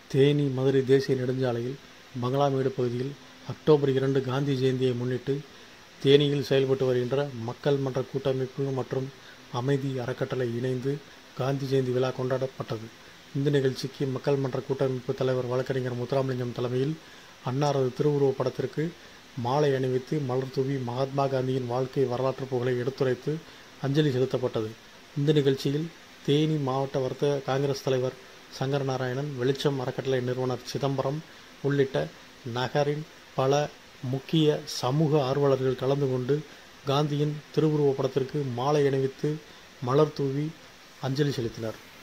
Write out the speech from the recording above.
தேனி மதுரை தேசிய நெடுஞ்சாலையில் பங்களாமேடு பகுதியில் அக்டோபர் இரண்டு காந்தி ஜெயந்தியை முன்னிட்டு தேனியில் செயல்பட்டு வருகின்ற மக்கள் மன்ற கூட்டமைப்பு மற்றும் அமைதி அறக்கட்டளை இணைந்து காந்தி ஜெயந்தி விழா கொண்டாடப்பட்டது இந்த நிகழ்ச்சிக்கு மக்கள் மன்ற கூட்டமைப்பு தலைவர் வழக்கறிஞர் முத்துராமலிங்கம் தலைமையில் அன்னாரது திருவுருவப் படத்திற்கு மாலை அணிவித்து மலர் தூவி மகாத்மா காந்தியின் வாழ்க்கை வரலாற்று புகழை எடுத்துரைத்து அஞ்சலி செலுத்தப்பட்டது இந்த நிகழ்ச்சியில் தேனி மாவட்ட வர்த்தக காங்கிரஸ் தலைவர் சங்கர் நாராயணன் வெளிச்சம் அறக்கட்டளை நிறுவனர் சிதம்பரம் உள்ளிட்ட நகரின் பல முக்கிய சமூக ஆர்வலர்கள் கலந்து கொண்டு காந்தியின் திருவுருவப் படத்திற்கு மாலை அணிவித்து மலர் தூவி அஞ்சலி செலுத்தினர்